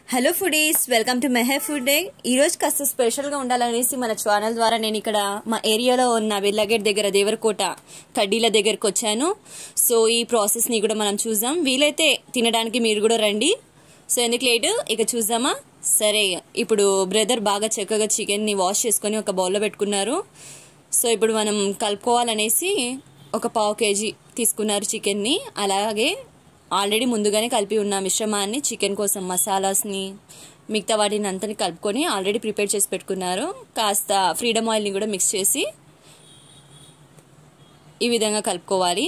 hello foodies welcome to మెహే food day ఈ రోజు కాస్త స్పెషల్గా ఉండాలనేసి మన ఛానల్ ద్వారా నేను ఇక్కడ మా ఏరియాలో ఉన్న విల్లగేట్ దగ్గర దేవరకోట కడ్డీల దగ్గరకు వచ్చాను సో ఈ ప్రాసెస్ని కూడా మనం చూద్దాం వీలైతే తినడానికి మీరు కూడా రండి సో ఎందుకు లేటు ఇక చూద్దామా సరే ఇప్పుడు బ్రదర్ బాగా చక్కగా చికెన్ని వాష్ చేసుకొని ఒక బౌల్లో పెట్టుకున్నారు సో ఇప్పుడు మనం కలుపుకోవాలనేసి ఒక పావు కేజీ తీసుకున్నారు చికెన్ని అలాగే ఆల్రెడీ ముందుగానే కలిపి ఉన్న మిశ్రమాన్ని చికెన్ కోసం మసాలాస్ని మిగతా వాటిని అంతని కలుపుకొని ఆల్రెడీ ప్రిపేర్ చేసి పెట్టుకున్నారు కాస్త ఫ్రీడమ్ ఆయిల్ని కూడా మిక్స్ చేసి ఈ విధంగా కలుపుకోవాలి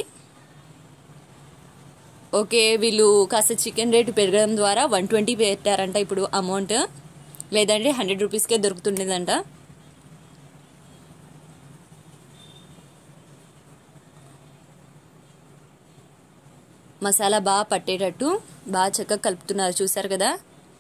ఓకే వీళ్ళు కాస్త చికెన్ రేటు పెరగడం ద్వారా వన్ ట్వంటీ పెట్టారంట ఇప్పుడు అమౌంట్ లేదంటే హండ్రెడ్ రూపీస్కే దొరుకుతుండేదంట మసాలా బాగా పట్టేటట్టు బాగా చక్కగా కలుపుతున్నారు చూసారు కదా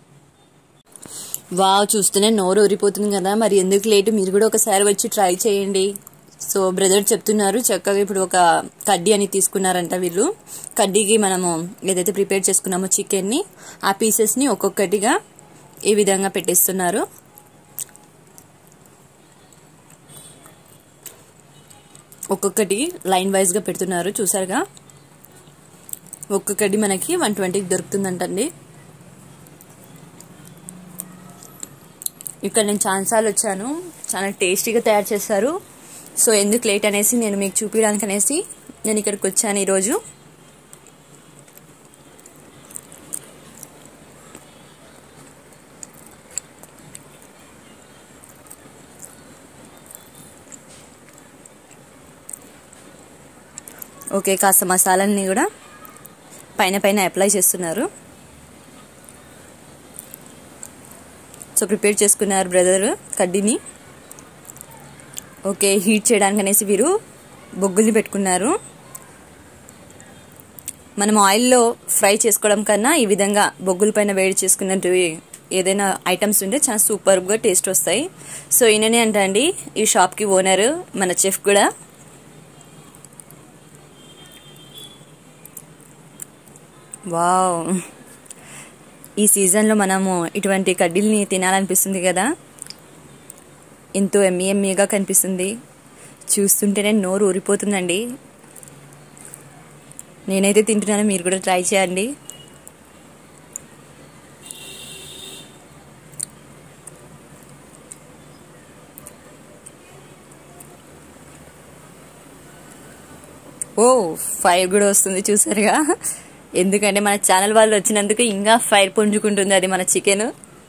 వావ్ చూస్తూనే నోరు ఊరిపోతుంది కదా మరి ఎందుకు లేటు మీరు కూడా ఒకసారి వచ్చి ట్రై చేయండి సో బ్రదర్ చెప్తున్నారు చక్కగా ఇప్పుడు ఒక కడ్డీ అని తీసుకున్నారంట వీళ్ళు కడ్డీకి మనము ఏదైతే ప్రిపేర్ చేసుకున్నామో చికెన్ని ఆ పీసెస్ని ఒక్కొక్కటిగా ఈ విధంగా పెట్టేస్తున్నారు ఒక్కొక్కటి లైన్ వైజ్గా పెడుతున్నారు చూసారుగా ఒక్కొక్కటి మనకి వన్ ట్వంటీకి దొరుకుతుందంటండి ఇక్కడ నేను చాలాసార్లు వచ్చాను చాలా టేస్టీగా తయారు చేస్తారు సో ఎందుకు లేట్ అనేసి నేను మీకు చూపించడానికి అనేసి నేను ఇక్కడికి వచ్చాను ఈరోజు ఓకే కాస్త మసాలాన్ని కూడా పైన పైన అప్లై చేస్తున్నారు సో ప్రిపేర్ చేసుకున్నారు బ్రదర్ కడ్డీని ఓకే హీట్ చేయడానికి అనేసి వీరు బొగ్గుల్ని పెట్టుకున్నారు మనం ఆయిల్లో ఫ్రై చేసుకోవడం కన్నా ఈ విధంగా బొగ్గుల పైన వేడి చేసుకున్నట్టు ఏదైనా ఐటమ్స్ ఉంటే చాలా సూపర్గా టేస్ట్ వస్తాయి సో ఈయననే అంట అండి ఈ షాప్కి ఓనర్ మన చెఫ్ కూడా వావ్ ఈ సీజన్లో మనము ఇటువంటి కడ్డీల్ని తినాలనిపిస్తుంది కదా ఎంతో ఎమ్మి ఎమ్మిగా కనిపిస్తుంది చూస్తుంటేనే నోరు ఊరిపోతుందండి నేనైతే తింటున్నాను మీరు కూడా ట్రై చేయండి ఓ ఫైర్ కూడా వస్తుంది చూసారుగా ఎందుకంటే మన ఛానల్ వాళ్ళు వచ్చినందుకు ఇంకా ఫైర్ పుంజుకుంటుంది అది మన చికెన్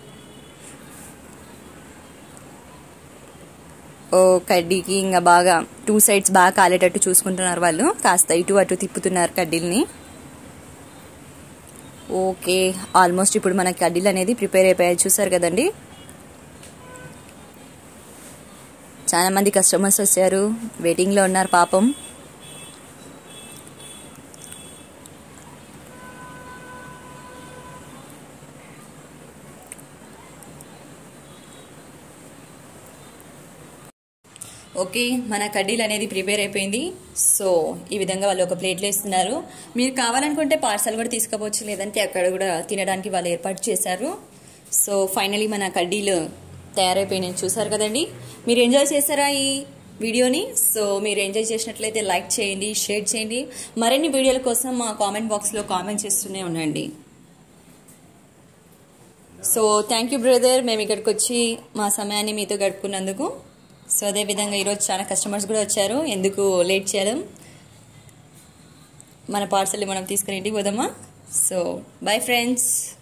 ఓ కడ్డీకి ఇంకా బాగా టూ సైడ్స్ బాగా కాలేటట్టు చూసుకుంటున్నారు వాళ్ళు కాస్త ఇటు అటు తిప్పుతున్నారు కడ్డీల్ని ఓకే ఆల్మోస్ట్ ఇప్పుడు మన కడ్డీలు అనేది ప్రిపేర్ అయిపోయాయి చూసారు కదండి చాలా మంది కస్టమర్స్ వచ్చారు వెయిటింగ్లో ఉన్నారు పాపం ఓకే మన కడ్డీలు అనేది ప్రిపేర్ అయిపోయింది సో ఈ విధంగా వాళ్ళు ఒక ప్లేట్లో ఇస్తున్నారు మీరు కావాలనుకుంటే పార్సల్ కూడా తీసుకోవచ్చు లేదంటే అక్కడ కూడా తినడానికి వాళ్ళు ఏర్పాటు చేశారు సో ఫైనలీ మన కడ్డీలు తయారైపోయినాయి చూసారు కదండి మీరు ఎంజాయ్ చేస్తారా ఈ వీడియోని సో మీరు ఎంజాయ్ చేసినట్లయితే లైక్ చేయండి షేర్ చేయండి మరిన్ని వీడియోల కోసం మా కామెంట్ బాక్స్లో కామెంట్ చేస్తూనే ఉండండి సో థ్యాంక్ యూ బ్రదర్ మేము ఇక్కడికి వచ్చి మా సమయాన్ని మీతో గడుపుకున్నందుకు సో అదేవిధంగా ఈరోజు చాలా కస్టమర్స్ కూడా వచ్చారు ఎందుకు లేట్ చేయడం మన పార్సల్ని మనం తీసుకుని ఇంటికి పోదామా సో బై ఫ్రెండ్స్